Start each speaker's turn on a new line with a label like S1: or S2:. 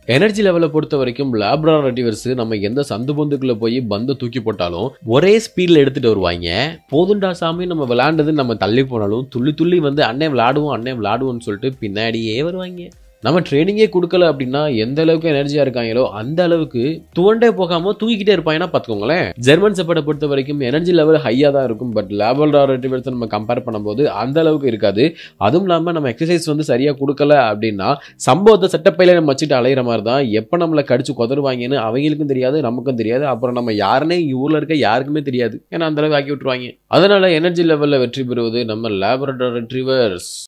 S1: energy லெவலை பொறுத்த வரைக்கும் லேப்ரா ரெட்டிவர்ஸ் நம்ம எந்த சந்து பொந்துக்குள்ள போய் பந்தை தூக்கி போட்டாலும் ஒரே ஸ்பீடில் எடுத்துட்டு வருவாங்க போதுண்டா சாமி நம்ம விளையாண்டது நம்ம தள்ளி போனாலும் துள்ளி துள்ளி வந்து அண்ணே விளாடுவோம் அண்ணே விளாடுவோம்னு சொல்லிட்டு பின்னாடியே வருவாங்க நம்ம ட்ரைனிங்கே கொடுக்கல அப்படின்னா எந்த அளவுக்கு எனர்ஜியா இருக்காங்களோ அந்த அளவுக்கு துவண்டே போகாம தூக்கிக்கிட்டே இருப்பாங்கன்னா பார்த்துக்கோங்களேன் ஜெர்மன் செப்படை பொறுத்த வரைக்கும் எனர்ஜி லெவல் ஹையாக தான் இருக்கும் பட் லேபல் ரெட்டிவர்ஸ் நம்ம கம்பேர் பண்ணும்போது அந்த அளவுக்கு இருக்காது அதுவும் இல்லாமல் நம்ம எக்ஸசைஸ் வந்து சரியாக கொடுக்கல அப்படின்னா சம்பவத்தை செட்டப்பையில நம்ம வச்சுட்டு அலையிற மாதிரி தான் எப்போ நம்மளை கடிச்சு கொதருவாங்கன்னு அவங்களுக்கும் தெரியாது நமக்கும் தெரியாது அப்புறம் நம்ம யாருன்னே ஊரில் இருக்க யாருக்குமே தெரியாது ஏன்னா அந்த அளவுக்கு ஆக்கி விட்டுருவாங்க அதனால எனர்ஜி லெவலில் வெற்றி பெறுவது நம்ம லேபரட்டரி ரிட்ரீவர்ஸ்